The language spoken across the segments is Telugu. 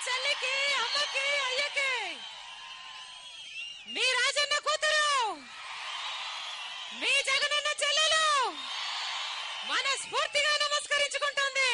చెల్లికి అమ్మకి అయ్యకి మీ రాజన్న కూతురు మీ జగనన్న చెల్లెలు మనస్ఫూర్తిగా నమస్కరించుకుంటుంది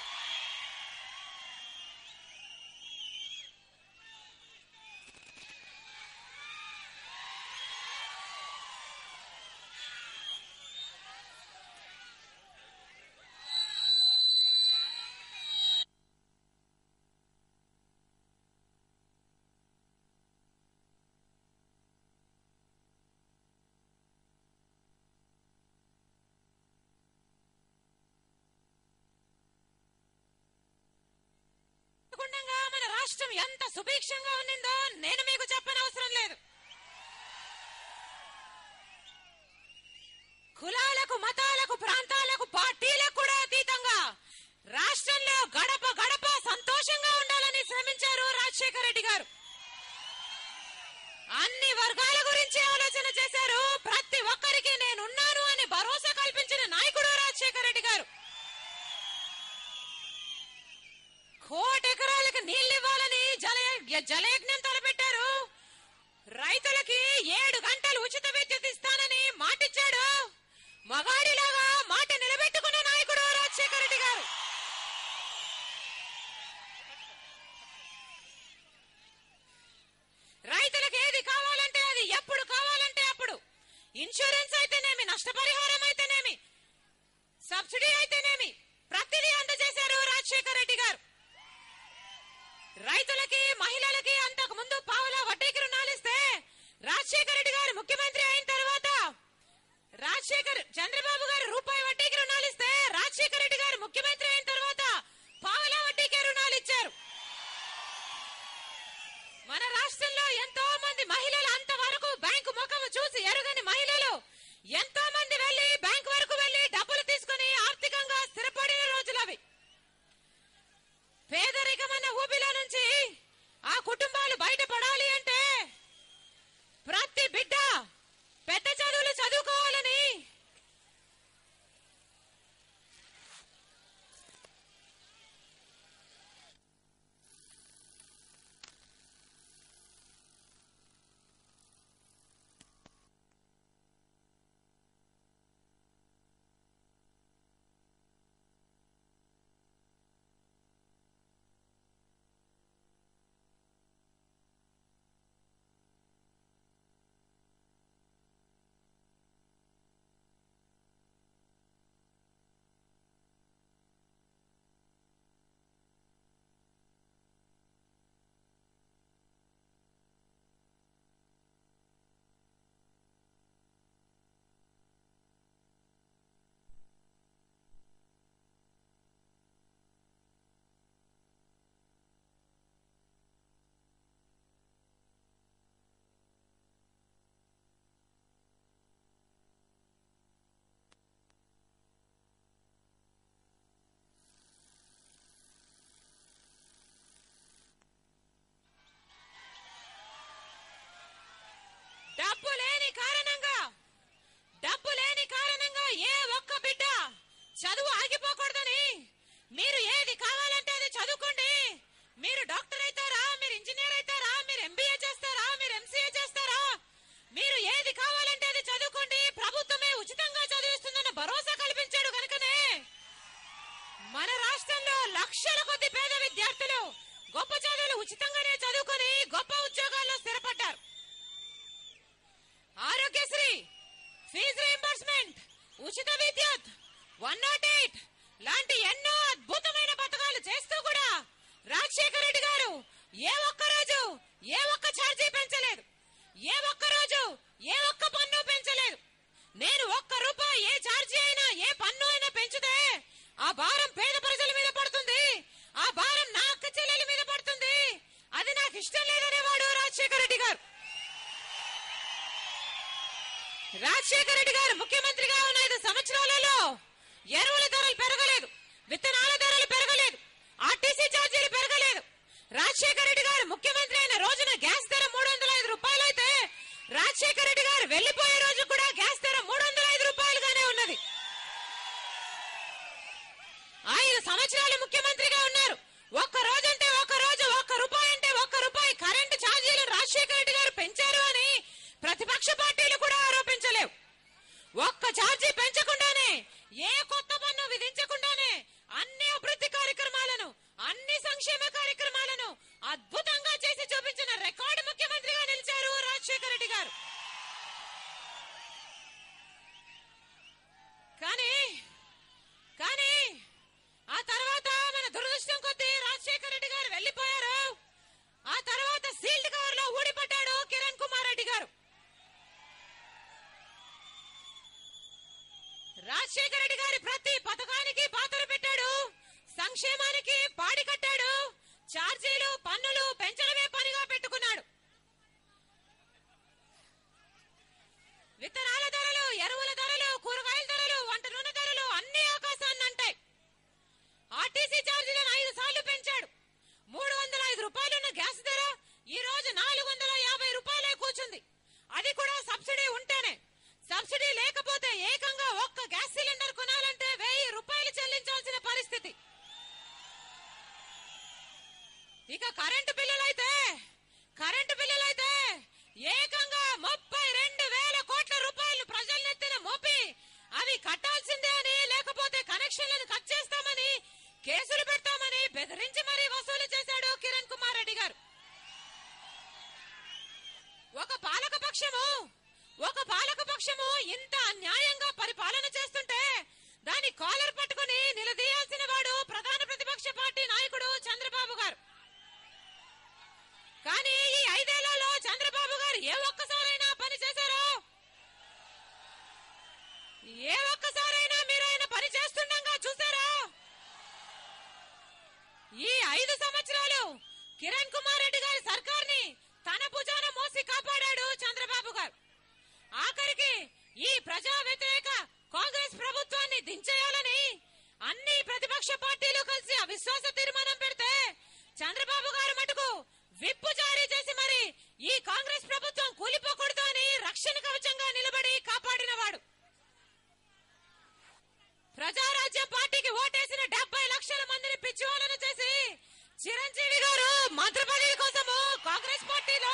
గుండంగా మన రాష్ట్రం ఎంత సుభిక్షంగా ఉన్నిందో నేను మీకు చెప్పనవసరం లేదు కులాలకు మతాలకు ప్రాంతాలకు పార్టీలకు కూడా అతీతంగా రాష్ట్రంలో గడప గడప సంతోషంగా ఉండాలని శ్రమించారు రాజశేఖర రెడ్డి గారు అన్ని వర్గాల గురించి ఆలోచన చేశారు ప్రతి ఒక్కరికి నేనున్నాను అని భరోసా కల్పించిన నాయకుడు రాజశేఖర రెడ్డి గారు కోటి ఎకరాలకు నీళ్లు ఇవ్వాలని జల జలయజ్ఞం తలపెట్టారు రైతులకి ఏడు గంటలు ఉచిత విద్యుత్ ఇస్తానని మాటిచ్చాడు మగాడిలాగా మాట నిలబెట్టుకున్న నాయకుడు రాజశేఖర రెడ్డి గారు రైతులకు ఏది కావాలంటే అది ఎప్పుడు కావాలంటే అప్పుడు ఇన్సూరెన్స్ అయితేనేమి నష్టపరిహారం అయితేనేమి సబ్సిడీ అయితేనేమి ప్రతిదీ అందజేశారు రాజశేఖర రెడ్డి గారు రైతులకి మహిళలకి అంతకు ముందు పావుల వడ్డీకి రుణాలు ఇస్తే రాజశేఖర రెడ్డి గారు ముఖ్యమంత్రి అయిన తర్వాత రాజశేఖర్ చంద్రబాబు గారు రూపాయి వడ్డీకి రుణాలు ఇస్తే రాజశేఖర రెడ్డి గారు ముఖ్యమంత్రి అయిన తర్వాత పావుల వడ్డీకి రుణాలు ఇచ్చారు మన రాష్ట్రంలో ఎంతో మంది మహిళలు అంతవరకు బ్యాంకు ముఖము చూసి ఎరుగని మహిళలు ఎంతో మంది వెళ్లి బ్యాంక్ వరకు వెళ్లి డబ్బులు తీసుకుని ఆర్థికంగా స్థిరపడిన రోజులు అవి పేదరికమన్న ఊబిలో నుంచి ఆ కుటుంబాలు బయటపడాలి అంటే ప్రతి బిడ్డ పెద్ద చదువులు చదువుకోవాలని డబ్బు లేని కారణంగా డబ్బు లేని కారణంగా ఏ ఒక్క బిడ్డ చదువు ఆగిపోకూడదని మీరు ఏది కావాలంటే అది చదువుకోండి మీరు డాక్టర్ అవుతారా మీరు ఇంజనీర్ అవుతారా మీరు ఎంబీఏ చేస్తారా మీరు ఎంసీఏ చేస్తారా మీరు ఏది కావాలంటే అది చదువుకోండి ప్రభుత్వమే ఉచితంగా చదివిస్తుందన్న భరోసా కల్పించాడు కనుకనే మన రాష్ట్రంలో లక్షల కొద్ది పేద విద్యార్థులు గొప్ప చదువులు ఉచితంగానే చదువుకొని గొప్ప ఉద్యోగాల్లో స్థిరపడ్డారు ఆరోగ్యశ్రీ ఫీజు రీంబర్స్మెంట్ ఉచిత విద్యుత్ వన్ నాట్ ఎయిట్ లాంటి ఎన్నో అద్భుతమైన పథకాలు చేస్తూ కూడా రాజశేఖర రెడ్డి గారు ఏ ఒక్క రోజు ఏ ఒక్క ఛార్జీ పెంచలేదు ఏ ఒక్క రోజు ఏ ఒక్క పన్ను పెంచలేదు నేను ఒక్క రూపాయి ఏ ఛార్జీ అయినా ఏ పన్ను అయినా పెంచితే ఆ భారం పేద ప్రజల మీద పడుతుంది ఆ భారం నా అక్క చెల్లెల మీద పడుతుంది అది నాకు ఇష్టం లేదనేవాడు రాజశేఖర రెడ్డి గారు రాజశేఖర రెడ్డి గారు ముఖ్యమంత్రిగా ఉన్న ఐదు సంవత్సరాలలో ఎరువుల ధరలు పెరగలేదు విత్తనాల ధరలు పెరగలేదు ఆర్టీసీ ఛార్జీలు పెరగలేదు రాజశేఖర రెడ్డి గారు ముఖ్యమంత్రి అయిన రోజున గ్యాస్ ధర మూడు వందల ఐదు రూపాయలు అయితే రాజశేఖర రెడ్డి గారు వెళ్లిపోయే రోజు కూడా గ్యాస్ ధర మూడు వందల ఐదు రూపాయలుగానే ఉన్నది ఐదు సంవత్సరాలు ముఖ్యమంత్రిగా ఉన్నారు ఒక్క రోజంటే ఒక్క రోజు ఒక్క రూపాయి ప్రతిపక్షము ఒక పాలక పక్షము ఇంత అన్యాయంగా పరిపాలన చేస్తుంటే దాని కాలర్ పట్టుకుని నిలదీయాల్సిన వాడు ప్రధాన ప్రతిపక్ష పార్టీ నాయకుడు చంద్రబాబు గారు కానీ ఈ ఐదేళ్లలో చంద్రబాబు గారు ఏ ఒక్కసారైనా పని చేశారో ఏ ఒక్కసారైనా మీరు ఆయన పని చేస్తుండగా చూసారా ఈ ఐదు సంవత్సరాలు కిరణ్ కుమార్ రెడ్డి గారి సర్కార్ని తన భుజాన మోసి కాపాడాడు చంద్రబాబు గారు ఆఖరికి ఈ ప్రజా వ్యతిరేక కాంగ్రెస్ ప్రభుత్వాన్ని దించేయాలని అన్ని ప్రతిపక్ష పార్టీలు కలిసి అవిశ్వాస తీర్మానం పెడితే చంద్రబాబు గారు మటుకు విప్పు జారీ చేసి మరి ఈ కాంగ్రెస్ ప్రభుత్వం కూలిపోకూడదు అని రక్షణ కవచంగా నిలబడి కాపాడినవాడు ప్రజారాజ్యం పార్టీకి ఓటేసిన డెబ్బై లక్షల మందిని పిచ్చివాళ్ళను చేసి చిరంజీవి గారు మంత్రి పదవి కోసము కాంగ్రెస్ పార్టీలో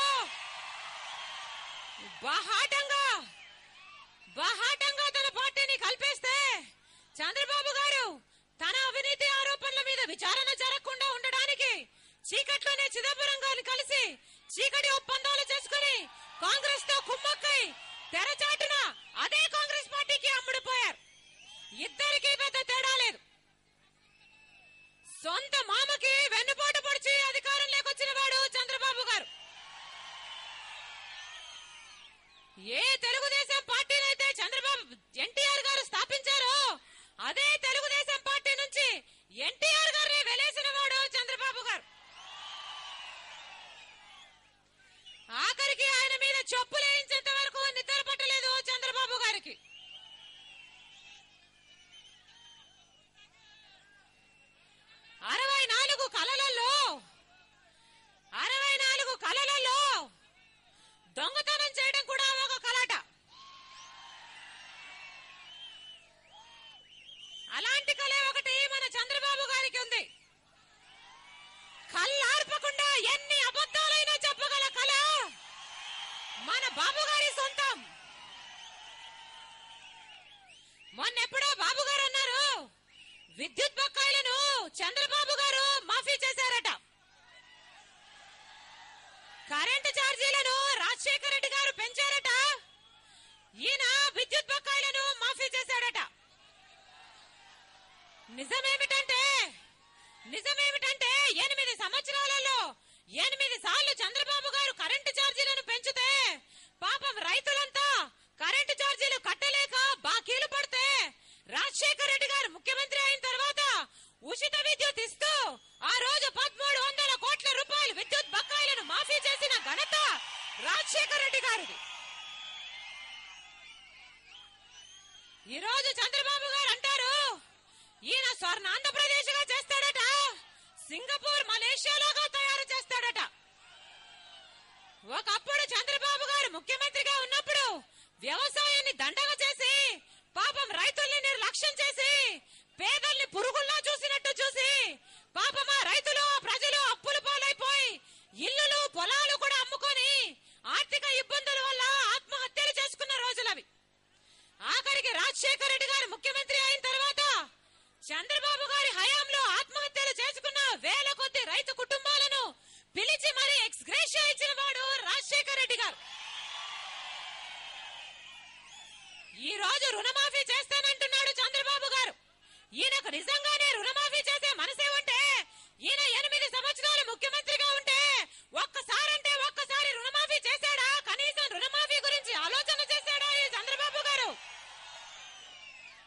బహాటంగా బహాటంగా తన పార్టీని కల్పేస్తే చంద్రబాబు గారు తన అవినీతి ఆరోపణల మీద విచారణ జరగకుండా ఉండడానికి చీకట్లోనే చిదంబరం గారిని కలిసి చీకటి ఒప్పందాలు చేసుకుని కాంగ్రెస్ తో కుమ్మక్కై తెరచాటున అదే కాంగ్రెస్ పార్టీకి అమ్ముడుపోయారు ఇద్దరికి పెద్ద తేడా లేదు సొంత మామకి వెన్నుపోటు పొడిచి అధికారం లేకొచ్చిన వాడు చంద్రబాబు గారు ఏ తెలుగుదేశం పార్టీనైతే చంద్రబాబు ఎన్టీఆర్ గారు స్థాపించారో అదే తెలుగుదేశం పార్టీ నుంచి ఎన్టీఆర్ గారిని వెలేసిన వాడు చంద్రబాబు గారు ఆఖరికి ఆయన మీద చెప్పులు వేయించేంత వరకు నిద్ర పట్టలేదు చంద్రబాబు గారికి అరవై నాలుగు కలలలో అరవై నాలుగు కలలలో దొంగతనం చేయడం కూడా ఒక కలాట అలాంటి కళ ఒకటి మన చంద్రబాబు గారికి ఉంది కళ్ళార్పకుండా ఎన్ని అబద్ధాలైనా చెప్పగల కళ మన బాబు గారి సొంతం మొన్నెప్పుడో బాబు గారు అన్నారు విద్యుత్ బకాయిలను చంద్రబాబు గారు మాఫీ చేశారట కరెంటు ఛార్జీలను రాజశేఖర రెడ్డి గారు పెంచారట ఈయన విద్యుత్ బకాయిలను మాఫీ చేశాడట నిజమేమిటంటే నిజమేమిటంటే ఎనిమిది సంవత్సరాలలో ఎనిమిది సార్లు చంద్రబాబు గారు కరెంటు ఛార్జీలను పెంచితే పాపం రైతులంతా కరెంటు ఛార్జీలు కట్టలేక బాకీలు పడితే రాజశేఖర రెడ్డి గారు ముఖ్యమంత్రి అయిన తర్వాత ఉచిత విద్యుత్ ఇస్తూ ఆ రోజు పదమూడు వందల కోట్ల రూపాయలు విద్యుత్ బకాయిలను మాఫీ చేసిన ఘనత రాజశేఖర రెడ్డి గారిది ఈ రోజు చంద్రబాబు గారు అంటారు ఈయన స్వర్ణ ఆంధ్రప్రదేశ్ గా చేస్తాడట సింగపూర్ మలేషియాలోగా తయారు చేస్తాడట ఒకప్పుడు చంద్రబాబు గారు ముఖ్యమంత్రిగా ఉన్నప్పుడు వ్యవసాయాన్ని దండగ చేసి పాపం రైతుల్ని నిర్లక్ష్యం చేసి పేదల్ని పురుగుల్లా చూసినట్టు చూసి పాపం ఆ రైతులు ఆ ప్రజలు అప్పుల పాలైపోయి ఇల్లులు పొలాలు కూడా అమ్ముకొని ఆర్థిక ఇబ్బందుల వల్ల ఆత్మహత్యలు చేసుకున్న రోజులవి ఆఖరికి రాజశేఖర రెడ్డి గారు ముఖ్యమంత్రి అయిన తర్వాత చంద్రబాబు గారి హయాంలో ఆత్మహత్యలు చేసుకున్న వేల కొద్ది రైతు కుటుంబాలను పిలిచి మరీ ఎక్స్గ్రేషియా ఇచ్చిన వాడు రాజశేఖర రెడ్డి గారు ఈ రోజు రుణమాఫీ చేస్తానంటున్నాడు చంద్రబాబు గారు ఈయనకు నిజంగానే రుణమాఫీ